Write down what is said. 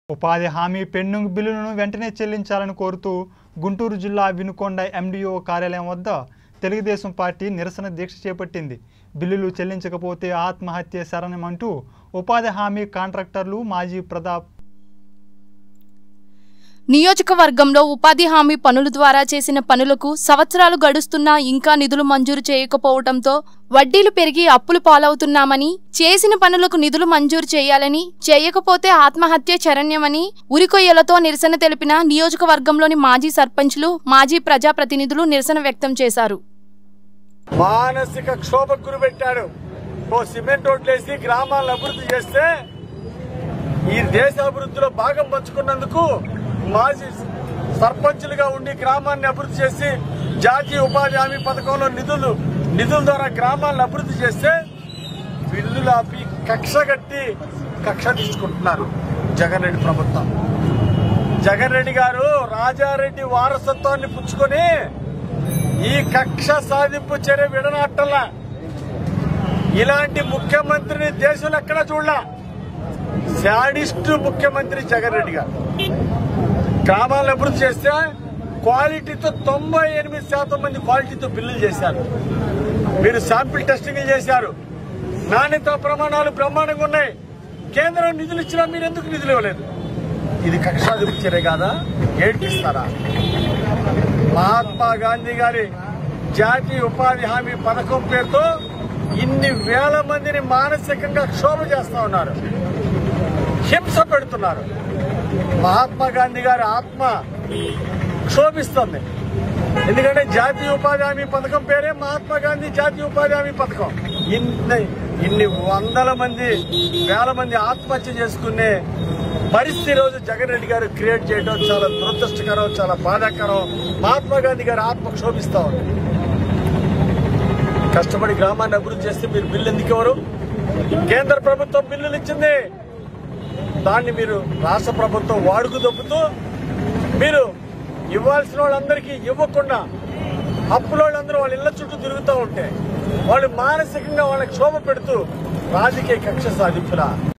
ఉపాధి హామీ పెండింగ్ బిల్లులను వెంటనే చెల్లించాలని కోరుతూ గుంటూరు జిల్లా వినుకొండ ఎండిఓ కార్యాలయం వద్ద తెలుగుదేశం పార్టీ నిరసన దీక్ష చేపట్టింది బిల్లులు చెల్లించకపోతే ఆత్మహత్య శరణమంటూ ఉపాధి హామీ కాంట్రాక్టర్లు మాజీ ప్రతాప్ నియోజకవర్గంలో ఉపాధి హామీ పనుల ద్వారా చేసిన పనులకు సంవత్సరాలు గడుస్తున్నా ఇంకా నిధులు మంజూరు చేయకపోవడంతో వడ్డీలు పెరిగి అప్పులు పాలవుతున్నామని చేసిన పనులకు నిధులు మంజూరు చేయాలని చేయకపోతే ఆత్మహత్య చరణ్యమని ఉరికొయ్యలతో నిరసన తెలిపిన నియోజకవర్గంలోని మాజీ సర్పంచ్లు మాజీ ప్రజాప్రతినిధులు నిరసన వ్యక్తం చేశారు మానసిక క్షోభకు గురిపెట్టాడు ఓ సిమెంట్ రోడ్లేసి గ్రామాలను అభివృద్ధి చేస్తే ఈ దేశ అభివృద్ధిలో భాగం పంచుకున్నందుకు మాజీ సర్పంచులుగా ఉండి గ్రామాన్ని అభివృద్ధి చేసి జాతీయ ఉపాధి హామీ పథకంలో నిధులు నిధుల ద్వారా గ్రామాలను అభివృద్ధి చేస్తే బిల్లులు ఆపి కక్ష కట్టి కక్ష తీసుకుంటున్నారు జగన్ రెడ్డి ప్రభుత్వం జగన్ రెడ్డి గారు రాజారెడ్డి వారసత్వాన్ని పుచ్చుకొని ఈ కక్ష సాధింపు చర్య విడనాటల్లా ఇలాంటి ముఖ్యమంత్రిని దేశంలో ఎక్కడా చూడలా శాడిస్ట్ ముఖ్యమంత్రి జగన్ రెడ్డి గారు గ్రామాలను అభివృద్ధి చేస్తే క్వాలిటీతో తొంభై ఎనిమిది శాతం మంది క్వాలిటీతో బిల్లులు చేశారు మీరు శాంపిల్ టెస్టింగ్ చేశారు నాణ్యత ప్రమాణాలు బ్రహ్మాండంగా ఉన్నాయి కేంద్రం నిధులు ఇచ్చినా మీరు ఎందుకు నిధులు ఇవ్వలేదు ఇది కక్షాధిపతి చర్య కాదా ఏంటి ఇస్తారా మహాత్మా గాంధీ గారి జాతీయ ఉపాధి హామీ పథకం పేరుతో ఇన్ని వేల మందిని మానసికంగా క్షోభ చేస్తా ఉన్నారు హింస పెడుతున్నారు మహాత్మా గాంధీ గారి ఆత్మ క్షోభిస్తుంది ఎందుకంటే జాతీయ ఉపాధి హామీ పథకం పేరే మహాత్మా గాంధీ జాతీయ ఉపాధి హామీ పథకం ఇన్ని ఇన్ని వందల మంది వేల మంది ఆత్మహత్య చేసుకునే పరిస్థితి రోజు జగన్ రెడ్డి గారు క్రియేట్ చేయడం చాలా దురదృష్టకరం చాలా బాధాకరం మహాత్మా గాంధీ గారి ఆత్మ క్షోభిస్తా ఉంది కష్టపడి గ్రామాన్ని అభివృద్ధి చేస్తే మీరు బిల్లు ఎందుకు ఇవ్వరు కేంద్ర ప్రభుత్వం బిల్లులు ఇచ్చింది దాన్ని మీరు రాష్ట్ర ప్రభుత్వం వాడుకు దొప్పుతూ మీరు ఇవ్వాల్సిన వాళ్ళందరికీ ఇవ్వకుండా అప్పుల వాళ్ళందరూ వాళ్ళ ఇళ్ల చుట్టూ తిరుగుతూ ఉంటే వాళ్ళు మానసికంగా వాళ్ళకి క్షోభ పెడుతూ రాజకీయ కక్ష సాధింపులా